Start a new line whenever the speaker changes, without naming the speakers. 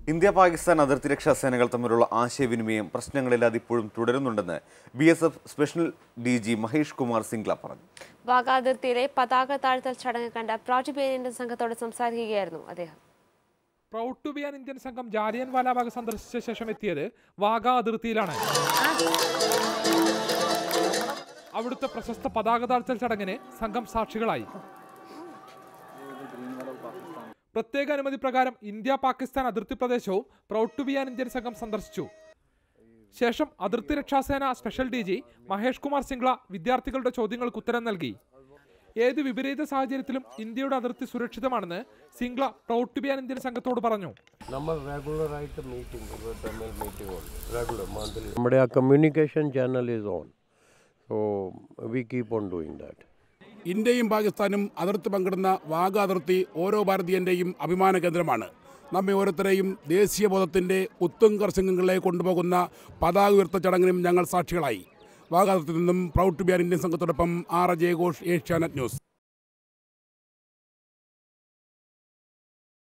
India Pakistan അതിർത്തി രക്ഷാ സേനകൾ തമ്മിലുള്ള ആശയവിനിമയം പ്രശ്നങ്ങളില്ലാതെ ഇപ്പോഴും തുടരുന്നുണ്ടെന്ന് B S F special D G Mahesh Kumar Singla പറഞ്ഞു
വാഗ അതിർത്തിയിലെ പതാക താഴ്ത്തൽ ചടങ്ങ് കണ്ട പ്രാജുപേരിന്റെ സംഘത്തോട് സംസാരിക്കുകയായിരുന്നു അദ്ദേഹം
proud to be an Indian സംഘം ജാലിയൻ വാലാബാഗ് സന്ദർശിച്ച ശേഷം എത്തിയത് വാഗ അതിർത്തിയിലാണ് അവിടുത്തെ പ്രശസ്ത പതാക താഴ്ത്തൽ ചടങ്ങിന് സംഘം സാക്ഷികളായി പ്രത്യേക അനുമതി പ്രകാരം ഇന്ത്യ പാകിസ്ഥാൻ അതിർത്തി പ്രദേശവും proud to be an Indian സംഘം സന്ദർശിച്ചു ശേഷം അതിർത്തി രക്ഷാസേന special D G Mahesh Kumar Singla വിദ്യാർത്ഥികളുടെ ചോദ്യങ്ങൾക്ക് ഉത്തരം നൽകി ഏത് വിപരീത സാഹചര്യത്തിലും ഇന്ത്യയുടെ അതിർത്തി സുരക്ഷിതമാണെന്ന് Singla proud to be an Indian സംഘത്തോട് പറഞ്ഞു
നമ്മൾ റെഗുലറായിട്ട് മീറ്റിംഗ് ഇവർ തമ്മിൽ മീറ്റിംഗ് ഉണ്ട് റെഗുലർ മന്ത്ലി നമ്മുടെ ആ communication channel is on so we keep on doing that
ഇന്ത്യയും പാകിസ്ഥാനും അതിർത്തി പങ്കിടുന്ന വാഗ അതിർത്തി ഓരോ ഭാരതീയന്റെയും അഭിമാന കേന്ദ്രമാണ് നമ്മെ ഓരോരുത്തരെയും ദേശീയബോധത്തിന്റെ ഉത്തുംഗർ ശൃംഗങ്ങളിലേക്ക് കൊണ്ടുപോകുന്ന പതാക ഉയർത്ത ചടങ്ങിനും ഞങ്ങൾ സാക്ഷികളായി വാഗ അതിർത്തിയിൽ നിന്നും proud to be an Indian സംഘത്തോടൊപ്പം ആർ ജയഘോഷ് ഏഷ്യാനെറ്റ് ന്യൂസ്